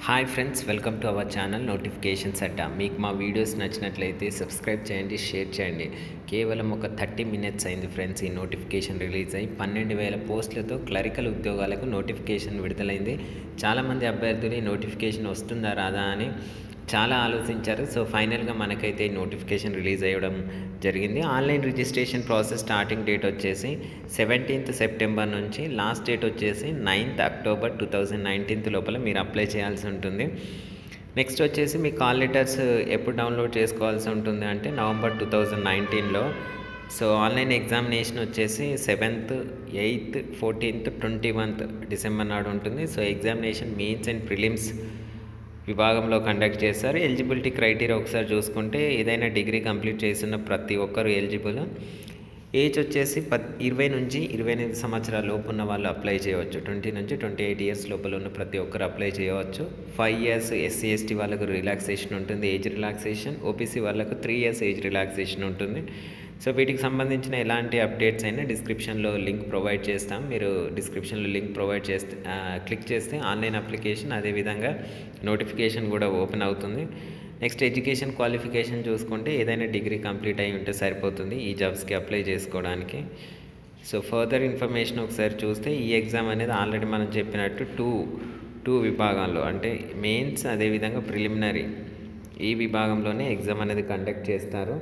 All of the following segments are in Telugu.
hi friends welcome to our channel notifications అడ్డ మీకు మా వీడియోస్ నచ్చినట్లయితే సబ్స్క్రైబ్ చేయండి షేర్ చేయండి కేవలం ఒక థర్టీ మినిట్స్ అయింది ఫ్రెండ్స్ ఈ నోటిఫికేషన్ రిలీజ్ అయ్యి పన్నెండు వేల పోస్టులతో క్లరికల్ ఉద్యోగాలకు నోటిఫికేషన్ విడుదలైంది చాలామంది అభ్యర్థులు ఈ నోటిఫికేషన్ వస్తుందా రాదా అని చాలా ఆలోచించారు సో ఫైనల్గా మనకైతే ఈ నోటిఫికేషన్ రిలీజ్ అయ్యడం జరిగింది online registration process starting date వచ్చేసి సెవెంటీన్త్ సెప్టెంబర్ నుంచి లాస్ట్ డేట్ వచ్చేసి ninth October two thousand nineteenth లోపల మీరు అప్లై చేయాల్సి ఉంటుంది నెక్స్ట్ వచ్చేసి మీ కాల్ లెటర్స్ ఎప్పుడు డౌన్లోడ్ చేసుకోవాల్సి ఉంటుంది అంటే నవంబర్ టూ థౌజండ్ నైన్టీన్లో సో ఆన్లైన్ ఎగ్జామినేషన్ వచ్చేసి సెవెంత్ ఎయిత్ ఫోర్టీన్త్ ట్వంటీ వన్త్ డిసెంబర్ నాడు ఉంటుంది so examination mains and prelims విభాగంలో కండక్ట్ చేస్తారు ఎలిజిబిలిటీ క్రైటీరియా ఒకసారి చూసుకుంటే ఏదైనా డిగ్రీ కంప్లీట్ చేస్తున్న ప్రతి ఒక్కరు ఎలిజిబుల్ ఏజ్ వచ్చేసి పద్ ఇరవై నుంచి ఇరవై ఎనిమిది సంవత్సరాల లోపు ఉన్న వాళ్ళు అప్లై చేయవచ్చు ట్వంటీ నుంచి ట్వంటీ ఎయిట్ ఇయర్స్ లోపల ఉన్న ప్రతి ఒక్కరు అప్లై చేయవచ్చు ఫైవ్ ఇయర్స్ ఎస్సీ ఎస్టీ వాళ్ళకు రిలాక్సేషన్ ఉంటుంది ఏజ్ రిలాక్సేషన్ ఓపీసీ వాళ్ళకు త్రీ ఇయర్స్ ఏజ్ రిలాక్సేషన్ ఉంటుంది సో వీటికి సంబంధించిన ఎలాంటి అప్డేట్స్ అయినా డిస్క్రిప్షన్లో లింక్ ప్రొవైడ్ చేస్తాం మీరు డిస్క్రిప్షన్లో లింక్ ప్రొవైడ్ చేస్తే క్లిక్ చేస్తే ఆన్లైన్ అప్లికేషన్ అదేవిధంగా నోటిఫికేషన్ కూడా ఓపెన్ అవుతుంది నెక్స్ట్ ఎడ్యుకేషన్ క్వాలిఫికేషన్ చూసుకుంటే ఏదైనా డిగ్రీ కంప్లీట్ అయి ఉంటే సరిపోతుంది ఈ జాబ్స్కి అప్లై చేసుకోవడానికి సో ఫర్దర్ ఇన్ఫర్మేషన్ ఒకసారి చూస్తే ఈ ఎగ్జామ్ అనేది ఆల్రెడీ మనం చెప్పినట్టు టూ టూ విభాగాల్లో అంటే మెయిన్స్ అదేవిధంగా ప్రిలిమినరీ ఈ విభాగంలోనే ఎగ్జామ్ అనేది కండక్ట్ చేస్తారు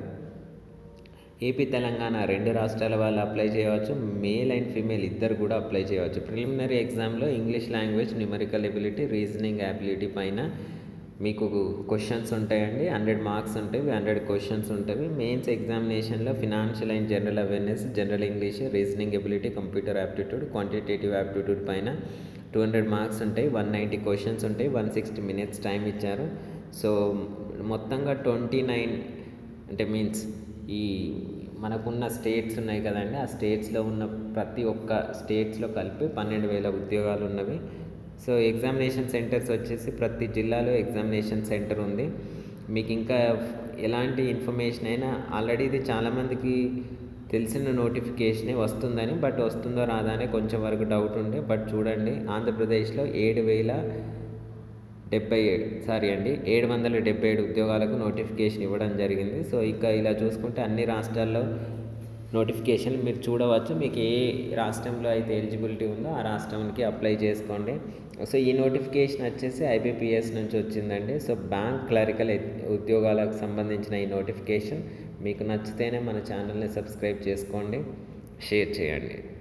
ఏపీ తెలంగాణ రెండు రాష్ట్రాల వాళ్ళు అప్లై చేయవచ్చు మేల్ అండ్ ఫీమేల్ ఇద్దరు కూడా అప్లై చేయవచ్చు ప్రిలిమినరీ ఎగ్జామ్లో English language numerical ability reasoning ability పైన మీకు క్వశ్చన్స్ ఉంటాయండి హండ్రెడ్ మార్క్స్ ఉంటాయి హండ్రెడ్ క్వశ్చన్స్ ఉంటాయి మెయిన్స్ ఎగ్జామినేషన్లో financial and general awareness general English reasoning ability computer aptitude quantitative aptitude పైన టూ హండ్రెడ్ మార్క్స్ ఉంటాయి వన్ నైంటీ క్వశ్చన్స్ ఉంటాయి వన్ సిక్స్టీ మినిట్స్ టైం ఇచ్చారు సో మొత్తంగా ట్వంటీ నైన్ అంటే మీన్స్ ఈ మనకున్న స్టేట్స్ ఉన్నాయి కదండి ఆ స్టేట్స్లో ఉన్న ప్రతి ఒక్క స్టేట్స్లో కలిపి పన్నెండు వేల ఉద్యోగాలు ఉన్నవి సో ఎగ్జామినేషన్ సెంటర్స్ వచ్చేసి ప్రతి జిల్లాలో ఎగ్జామినేషన్ సెంటర్ ఉంది మీకు ఇంకా ఎలాంటి ఇన్ఫర్మేషన్ అయినా ఆల్రెడీ ఇది చాలామందికి తెలిసిన నోటిఫికేషనే వస్తుందని బట్ వస్తుందో రాదా అని కొంచెం వరకు డౌట్ ఉండే బట్ చూడండి ఆంధ్రప్రదేశ్లో ఏడు వేల డెబ్బై ఏడు సారీ అండి ఏడు వందల డెబ్బై ఏడు ఉద్యోగాలకు నోటిఫికేషన్ ఇవ్వడం జరిగింది సో ఇక ఇలా చూసుకుంటే అన్ని రాష్ట్రాల్లో నోటిఫికేషన్ మీరు చూడవచ్చు మీకు ఏ రాష్ట్రంలో అయితే ఎలిజిబిలిటీ ఉందో ఆ రాష్ట్రానికి అప్లై చేసుకోండి సో ఈ నోటిఫికేషన్ వచ్చేసి ఐబీపీఎస్ నుంచి వచ్చిందండి సో బ్యాంక్ క్లరికల్ ఉద్యోగాలకు సంబంధించిన ఈ నోటిఫికేషన్ మీకు నచ్చితేనే మన ఛానల్ని సబ్స్క్రైబ్ చేసుకోండి షేర్ చేయండి